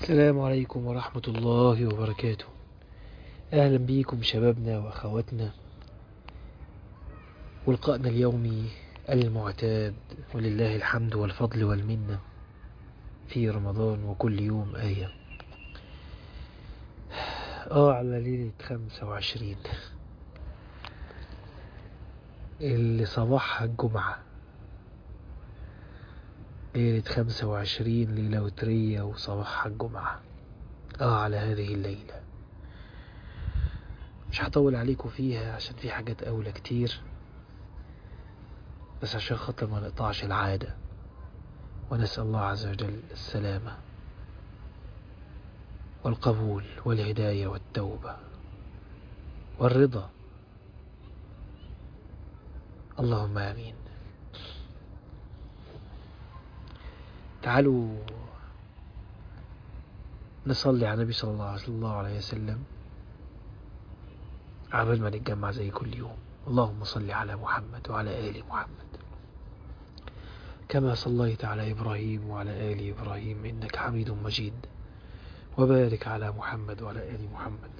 السلام عليكم ورحمة الله وبركاته أهلا بيكم شبابنا وأخواتنا ولقائنا اليومي المعتاد ولله الحمد والفضل والمنة في رمضان وكل يوم آية آه على ليلة خمسة وعشرين اللي صباحها الجمعة ليلة خمسة وعشرين ليلة وترية وصباحها الجمعة آه على هذه الليلة مش هطول عليكم فيها عشان في حاجات أولى كتير بس عشان خاطر ما نقطعش العادة ونسأل الله عز وجل السلامة والقبول والهداية والتوبة والرضا اللهم آمين تعالوا نصلي على النبي صلى الله عليه وسلم عبال ما نتجمع زي كل يوم اللهم صل على محمد وعلى آل محمد كما صليت على إبراهيم وعلى آل إبراهيم إنك حميد مجيد وبارك على محمد وعلى آل محمد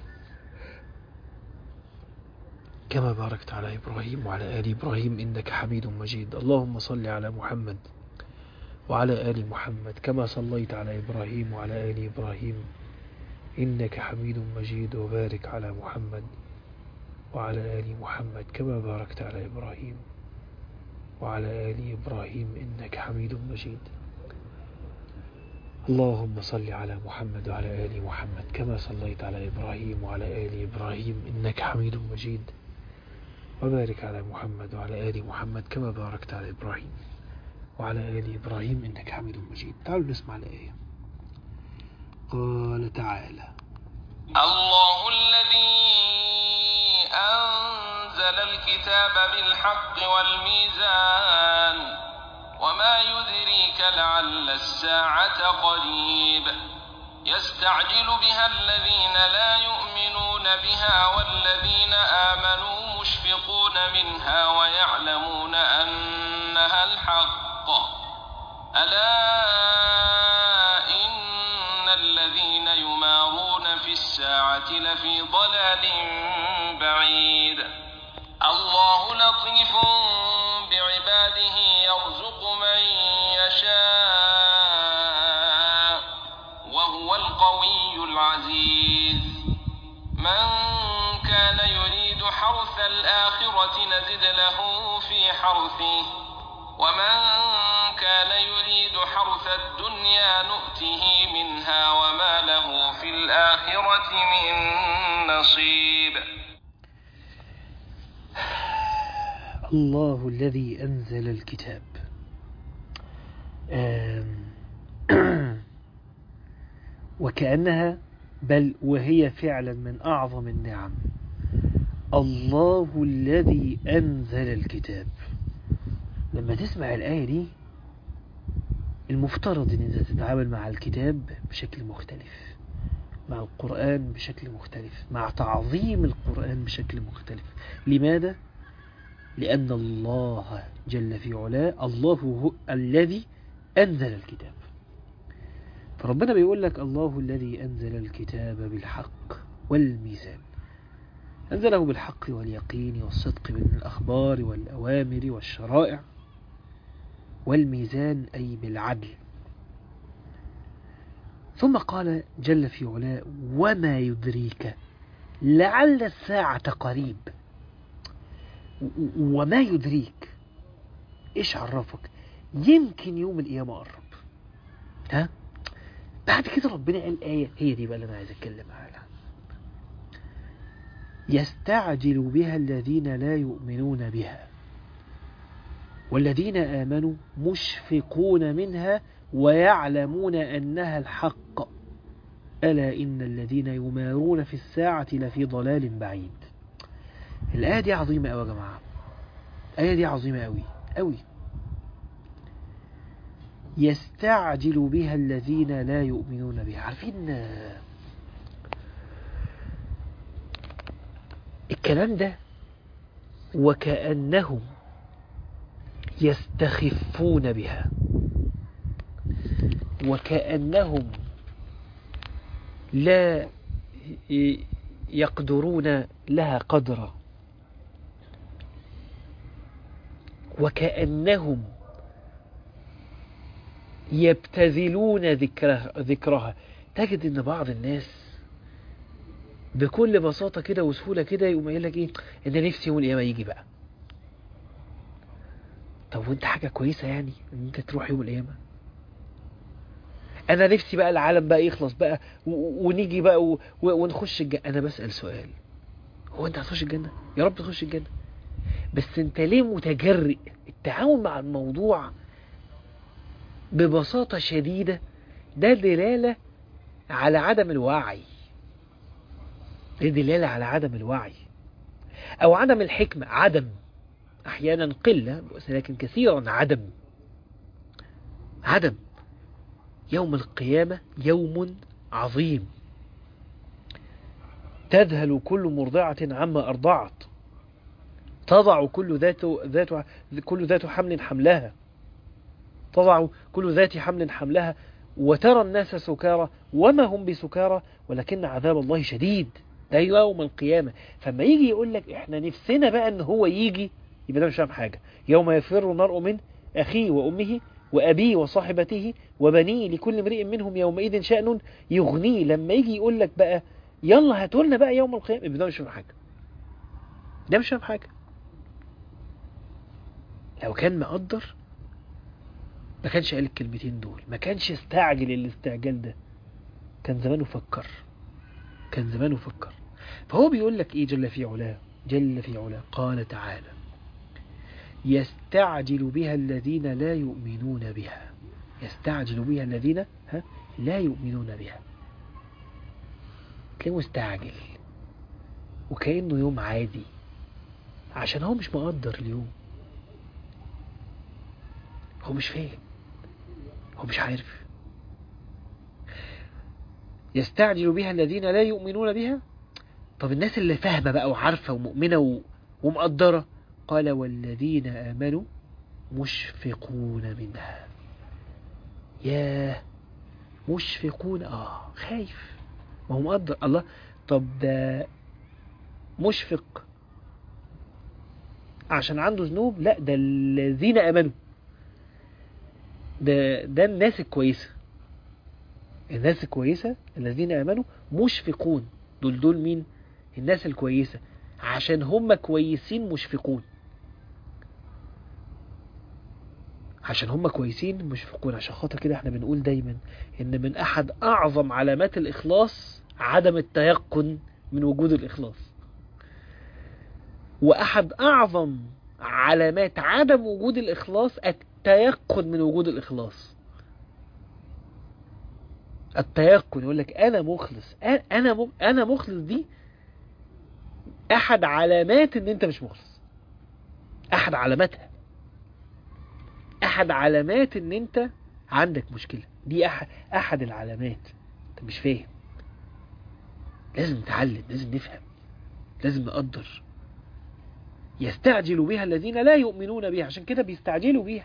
كما باركت على إبراهيم وعلى آل إبراهيم إنك حميد مجيد اللهم صل على محمد وعلى آل محمد كما صليت على إبراهيم وعلى آل إبراهيم إنك حميد مجيد وبارك على محمد وعلى آل محمد كما باركت على إبراهيم وعلى آل إبراهيم إنك حميد مجيد اللهم صل على محمد وعلى آل محمد كما صليت على إبراهيم وعلى آل إبراهيم إنك حميد مجيد وبارك على محمد وعلى آل محمد كما باركت على إبراهيم وعلى آل إبراهيم إنك حميد مجيد تعالوا نسمع الآية قال تعالى الله الذي أنزل الكتاب بالحق والميزان وما يدريك لعل الساعة قريب يستعجل بها الذين لا يؤمنون بها والذين آمنوا مشفقون منها ويعلمون أنها الحق ألا إن الذين يمارون في الساعة لفي ضلال بعيد الله لطيف بعباده يرزق من يشاء وهو القوي العزيز من كان يريد حرث الآخرة نزد له في حرثه ومن كان يريد حرث الدنيا نؤته منها وما له في الآخرة من نصيب الله الذي أنزل الكتاب آم، وكأنها بل وهي فعلا من أعظم النعم الله الذي أنزل الكتاب لما تسمع الآية دي المفترض ان انت تتعامل مع الكتاب بشكل مختلف مع القرآن بشكل مختلف مع تعظيم القرآن بشكل مختلف لماذا؟ لأن الله جل في علاه الله هو الذي أنزل الكتاب فربنا بيقول لك الله الذي أنزل الكتاب بالحق والميزان أنزله بالحق واليقين والصدق من الأخبار والأوامر والشرائع والميزان أي بالعدل ثم قال جل في علاه وما يدريك لعل الساعة قريب و- وما يدريك ايش عرفك يمكن يوم القيامة قرب ها بعد كده ربنا قال آية هي دي بقى اللي أنا عايز أتكلم عنها يستعجل بها الذين لا يؤمنون بها والذين آمنوا مشفقون منها ويعلمون أنها الحق ألا إن الذين يمارون في الساعة لفي ضلال بعيد الآية دي عظيمة أوي يا جماعة الآية دي عظيمة أوي أوي يستعجل بها الذين لا يؤمنون بها عارفين آه، الكلام ده وكأنهم يستخفون بها وكأنهم لا ي- يقدرون لها قدرا وكأنهم يبتذلون ذكرها, ذكرها تجد ان بعض الناس بكل بساطة كده وسهولة كده يقوم قايل لك ايه ان نفسي يوم القيامة يجي بقى طب وانت حاجة كويسة يعني ان انت تروح يوم القيامة انا نفسي بقى العالم بقى يخلص بقى و- و- ونيجي بقى و- و- ونخش الجنة انا بسأل سؤال هو انت هتخش الجنة يا رب تخش الجنة بس انت ليه متجرئ التعامل مع الموضوع ببساطة شديدة ده دلالة على عدم الوعي ده دلالة على عدم الوعي أو عدم الحكمة عدم أحيانا قلة لكن كثيرا عدم عدم يوم القيامة يوم عظيم تذهل كل مرضعة عما أرضعت تضع كل ذات ذات كل ذات حمل حملها تضع كل ذات حمل حملها وترى الناس سكارى وما هم بسكارى ولكن عذاب الله شديد ده يوم القيامة فما يجي يقول لك احنا نفسنا بقى ان هو يجي يبقى ده مش فاهم حاجة يوم يفر المرء من أخيه وأمه وأبيه وصاحبته وبنيه لكل امرئ منهم يومئذ شأن يغنيه لما يجي يقول لك بقى يلا هاتوا لنا بقى يوم القيامة يبقى ده مش فاهم حاجة ده مش فاهم حاجة لو كان مقدر ما كانش قال الكلمتين دول ما كانش استعجل الاستعجال ده كان زمانه فكر كان زمانه فكر فهو بيقول لك ايه جل في علاه جل في علاه قال تعالى يستعجل بها الذين لا يؤمنون بها يستعجل بها الذين ها لا يؤمنون بها تلاقيه مستعجل وكأنه يوم عادي عشان هو مش مقدر اليوم هو مش فاهم هو مش عارف يستعجل بها الذين لا يؤمنون بها طب الناس اللي فاهمة بقى وعارفة ومؤمنة و... ومقدرة قال والذين آمنوا مشفقون منها ياه مشفقون اه خايف ما هو مقدر الله طب ده مشفق عشان عنده ذنوب لا ده الذين آمنوا ده ده الناس الكويسة الناس الكويسة الذين آمنوا مشفقون دول دول مين الناس الكويسة عشان هم كويسين مشفقون عشان هم كويسين مشفقون عشان خاطر كده احنا بنقول دايما ان من احد اعظم علامات الاخلاص عدم التيقن من وجود الاخلاص واحد اعظم علامات عدم وجود الاخلاص التيقن من وجود الاخلاص التيقن يقول لك انا مخلص انا م... انا مخلص دي احد علامات ان انت مش مخلص احد علاماتها احد علامات ان انت عندك مشكلة دي احد, أحد العلامات انت مش فاهم لازم نتعلم لازم نفهم لازم نقدر يستعجل بها الذين لا يؤمنون بها عشان كده بيستعجلوا بيها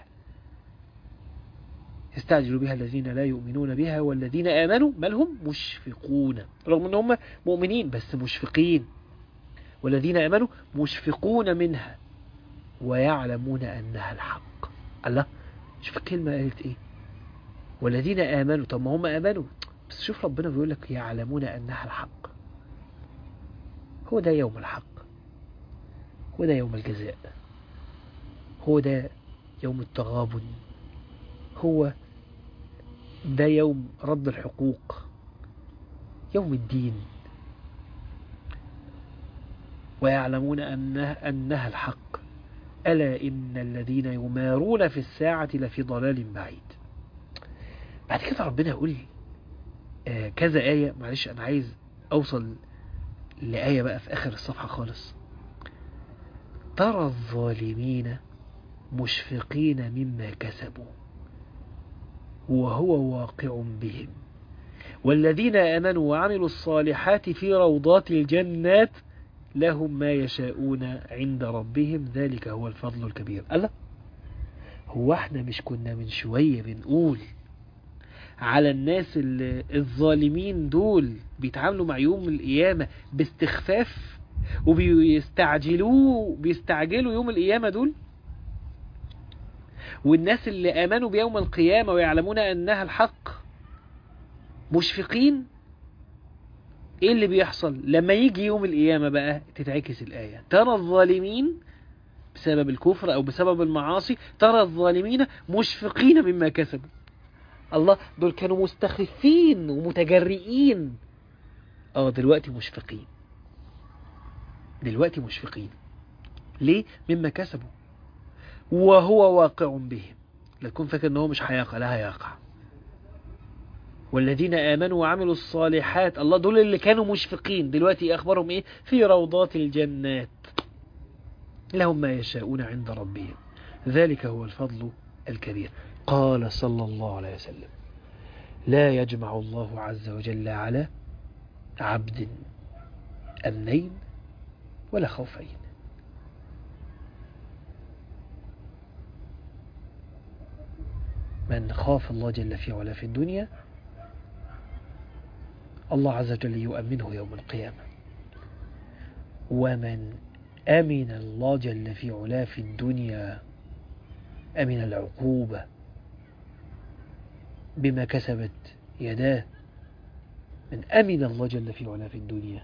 يستعجل بها الذين لا يؤمنون بها والذين آمنوا بل هم مشفقون رغم ان هم مؤمنين بس مشفقين والذين آمنوا مشفقون منها ويعلمون أنها الحق الله شوف الكلمة قالت ايه والذين آمنوا طب ما هم آمنوا بس شوف ربنا بيقول لك يعلمون أنها الحق هو ده يوم الحق هو ده يوم الجزاء هو ده يوم التغابن هو ده يوم رد الحقوق يوم الدين ويعلمون أنها, أنها الحق ألا إن الذين يمارون في الساعة لفي ضلال بعيد بعد كده ربنا يقول آه كذا آية معلش أنا عايز أوصل لآية بقى في آخر الصفحة خالص ترى الظالمين مشفقين مما كسبوا وهو واقع بهم والذين آمنوا وعملوا الصالحات في روضات الجنات لهم ما يشاءون عند ربهم ذلك هو الفضل الكبير ألا هو احنا مش كنا من شوية بنقول على الناس ال- الظالمين دول بيتعاملوا مع يوم القيامة باستخفاف وبيستعجلوه بيستعجلوا يوم القيامة دول والناس اللي آمنوا بيوم القيامة ويعلمون أنها الحق مشفقين ايه اللي بيحصل لما يجي يوم القيامة بقى تتعكس الآية ترى الظالمين بسبب الكفر أو بسبب المعاصي ترى الظالمين مشفقين مما كسبوا الله دول كانوا مستخفين ومتجرئين اه دلوقتي مشفقين دلوقتي مشفقين ليه مما كسبوا وهو واقع بهم لا تكون فاكر ان هو مش هيقع لا هيقع والذين آمنوا وعملوا الصالحات الله دول اللي كانوا مشفقين دلوقتي أخبارهم إيه في روضات الجنات لهم ما يشاءون عند ربهم ذلك هو الفضل الكبير قال صلى الله عليه وسلم لا يجمع الله عز وجل على عبد أمنين ولا خوفين من خاف الله جل في علا في الدنيا الله عز وجل يؤمنه يوم القيامة ومن أمن الله جل في علا في الدنيا أمن العقوبة بما كسبت يداه من أمن الله جل في علا في الدنيا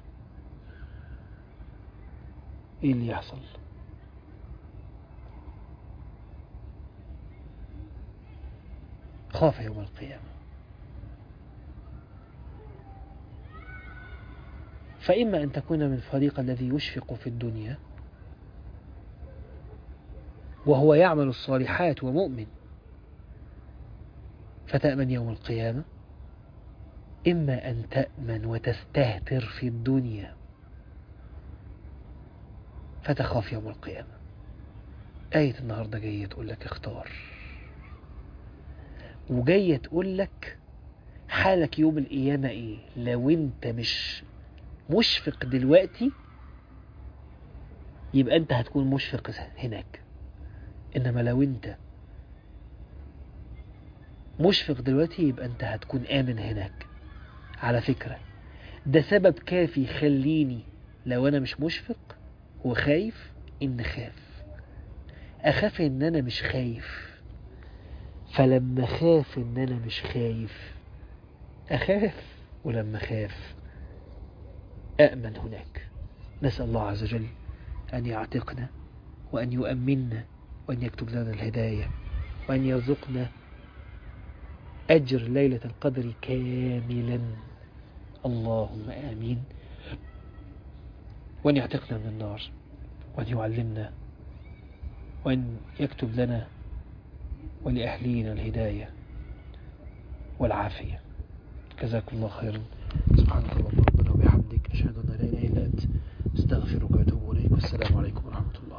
إيه اللي يحصل خاف يوم القيامة فإما أن تكون من الفريق الذي يشفق في الدنيا وهو يعمل الصالحات ومؤمن فتأمن يوم القيامة إما أن تأمن وتستهتر في الدنيا فتخاف يوم القيامة آية النهاردة جاية تقول لك اختار وجاية تقول لك حالك يوم القيامة ايه لو انت مش مشفق دلوقتي يبقى انت هتكون مشفق هناك انما لو انت مشفق دلوقتي يبقى انت هتكون امن هناك على فكرة ده سبب كافي يخليني لو انا مش مشفق وخايف ان خاف اخاف ان انا مش خايف فلما خاف ان انا مش خايف اخاف ولما خاف أأمن هناك نسأل الله عز وجل أن يعتقنا وأن يؤمننا وأن يكتب لنا الهداية وأن يرزقنا أجر ليلة القدر كاملا اللهم آمين وأن يعتقنا من النار وأن يعلمنا وأن يكتب لنا ولأهلينا الهداية والعافية جزاكم الله خيرا سبحانك اللهم ربنا وبحمدك أشهد أن لا إله إلا أنت استغفرك وأتوب إليك والسلام عليكم ورحمة الله